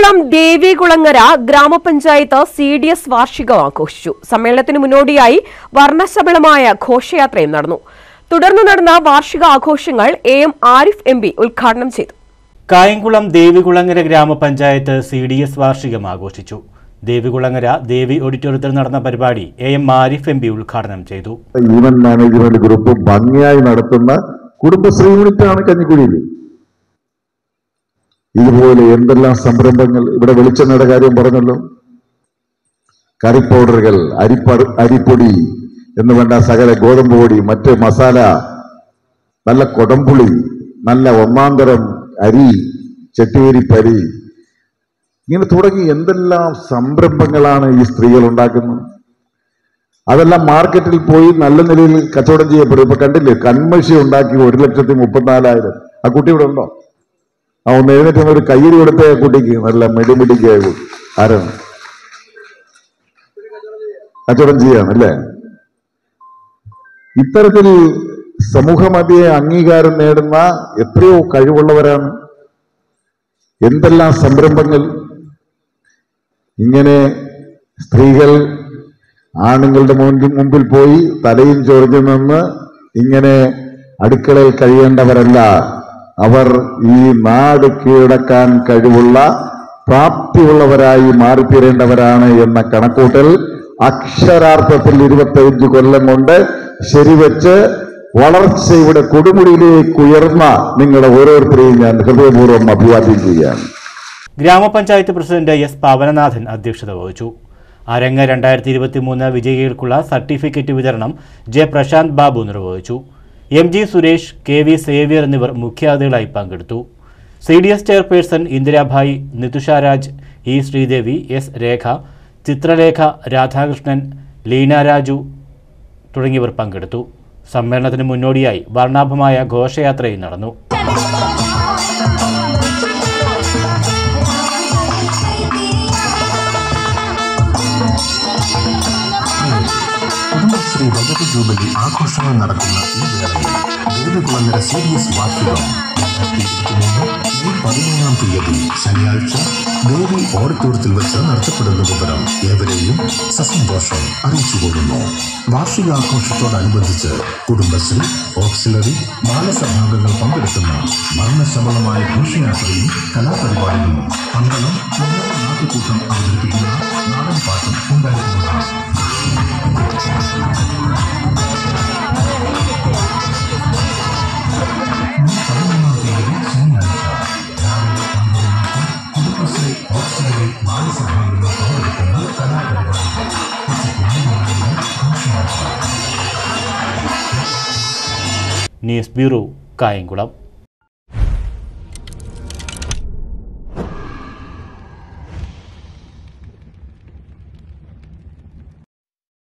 കായംകുളം ദേവികുളങ്ങര ഗ്രാമപഞ്ചായത്ത് C D S വാർഷികം ആഘോഷിച്ചു സമ്മേളനത്തിന് മുന്നോടിയായി വർണ്ണശബളമായ ഘോഷയാത്രയും നടന്നു തുടർന്ന് നടന്ന വാർഷിക ആഘോഷങ്ങൾ A M Arif M P ഉദ്ഘാടനം ചെയ്തു കായംകുളം ദേവികുളങ്ങര ഗ്രാമപഞ്ചായത്ത് സി ഡി എസ് വാർഷികം ആഘോഷിച്ചു ദേവികുളങ്ങര ദേവി ഓഡിറ്റോറിയത്തിൽ നടന്ന പരിപാടി A M Arif M P ഉദ്ഘാടനം ചെയ്തു ഈവന്റ് മാനേജ്മെന്റ് ഗ്രൂപ്പ് ഭംഗിയായി നടത്തുന്ന കുടുംബശ്രീ യൂണിറ്റാണ് കഞ്ഞിക്കുഴിയിൽ ഇതുപോലെ എന്തെല്ലാം സംരംഭങ്ങൾ ഇവിടെ വെളിച്ചെണ്ണയുടെ കാര്യം പറഞ്ഞല്ലോ കറി പൗഡറുകൾ അരിപ്പ അരിപ്പൊടി എന്ന് വേണ്ട സകല ഗോതമ്പ് പൊടി മറ്റ് മസാല നല്ല കൊടംപുളി നല്ല ഒന്നാം തരം അരി ചെട്ടിയേരിപ്പരി ഇങ്ങനെ തുടങ്ങി എന്തെല്ലാം സംരംഭങ്ങളാണ് ഈ സ്ത്രീകൾ ഉണ്ടാക്കുന്നത് അതെല്ലാം മാർക്കറ്റിൽ പോയി നല്ല നിലയിൽ കച്ചവടം ചെയ്യപ്പെടും ഇപ്പൊ കണ്ടില്ലേ കൺമഷി ഉണ്ടാക്കി ഒരു ലക്ഷത്തി മുപ്പത്തിനാലായിരം ആ കുട്ടി ഇവിടെ ഉണ്ടോ ആ ഒന്ന് എഴുന്നേറ്റ് നിന്ന് ഒരു കയ്യടി കൊടുത്ത ആ കുട്ടിക്ക് നല്ല മെടിമിടിക്കായ കുട്ടി ആരാണ് കച്ചവടം ചെയ്യാണ് അല്ലേ ഇത്തരത്തിൽ സമൂഹമധ്യയെ അംഗീകാരം നേടുന്ന എത്രയോ കഴിവുള്ളവരാണ് എന്തെല്ലാം സംരംഭങ്ങൾ ഇങ്ങനെ സ്ത്രീകൾ ആണുങ്ങളുടെ മുൻപിൽ മുമ്പിൽ പോയി തലയും ചൊറിഞ്ഞു നിന്ന് ഇങ്ങനെ അടുക്കളയിൽ കഴിയേണ്ടവരല്ല അവർ ഈ നാട് കീഴടക്കാൻ കഴിവുള്ള പ്രാപ്തിയുള്ളവരായി മാറിത്തീരേണ്ടവരാണ് എന്ന കണക്കൂട്ടൽ അക്ഷരാർത്ഥത്തിൽ ഇരുപത്തിയഞ്ച് കൊല്ലം കൊണ്ട് ശരിവെച്ച് വളർച്ചയുടെ കൊടുമുടിയിലേക്ക് ഉയർന്ന നിങ്ങളുടെ ഓരോരുത്തരെയും ഞാൻ ഹൃദയപൂർവ്വം അഭിവാദ്യം ചെയ്യുകയാണ് ഗ്രാമപഞ്ചായത്ത് പ്രസിഡന്റ് എസ് പവനനാഥൻ അധ്യക്ഷത വഹിച്ചു അരങ്ങ് രണ്ടായിരത്തി ഇരുപത്തി മൂന്ന് വിജയികൾക്കുള്ള സർട്ടിഫിക്കറ്റ് വിതരണം ജെ പ്രശാന്ത് ബാബു നിർവഹിച്ചു M G Suresh K V Xavier എന്നിവർ മുഖ്യാതിഥികളായി പങ്കെടുത്തു C D S chairperson Indirabhai Nitusha Raj E Sreedevi S Rekha Chithralekha Radhakrishnan Leena Raju തുടങ്ങിയവർ പങ്കെടുത്തു സമ്മേളനത്തിന് മുന്നോടിയായി വർണ്ണാഭമായ ഘോഷയാത്രയും നടന്നു കുടുംബശ്രീ രജത ജൂബിലി ആഘോഷങ്ങൾ നടക്കുന്ന ഈ വേളയിൽ ദേവികുളങ്ങര സീരിയസ് വാർഷികം രണ്ടായിരത്തി ഇരുപത്തിമൂന്ന് മെയ് പതിമൂന്നാം തീയതി ശനിയാഴ്ച ദേവി ഓഡിറ്റോറിയത്തിൽ വെച്ച് നടത്തപ്പെടുന്ന വിവരം ഏവരെയും സസന്തോഷം അറിയിച്ചുകൊള്ളുന്നു വാർഷികാഘോഷത്തോടനുബന്ധിച്ച് കുടുംബശ്രീ ഓക്സിലറി ബാലസഭാംഗങ്ങൾ പങ്കെടുക്കുന്ന വർണ്ണശബളമായ ഘോഷയാത്രയും കലാപരിപാടികളും പന്തളം ഉന്നത നാട്ടുകൂട്ടം അവതരിപ്പിക്കുന്ന നാടൻ പാട്ടും ഉണ്ടായിരിക്കുന്നതാണ് പതിനൊന്നാം തീയതി ശനിയാഴ്ച രാവിലെ ഒൻപത് മണിക്ക് കുടുംബശ്രീ ഓക്സിലറി ബാലസഭാംഗങ്ങൾ പങ്കെടുക്കുന്ന കലാപരിപാടി ഉച്ചയ്ക്ക് മൂന്ന് മണിക്ക് ഘോഷയാത്ര ന്യൂസ് ബ്യൂറോ കായംകുളം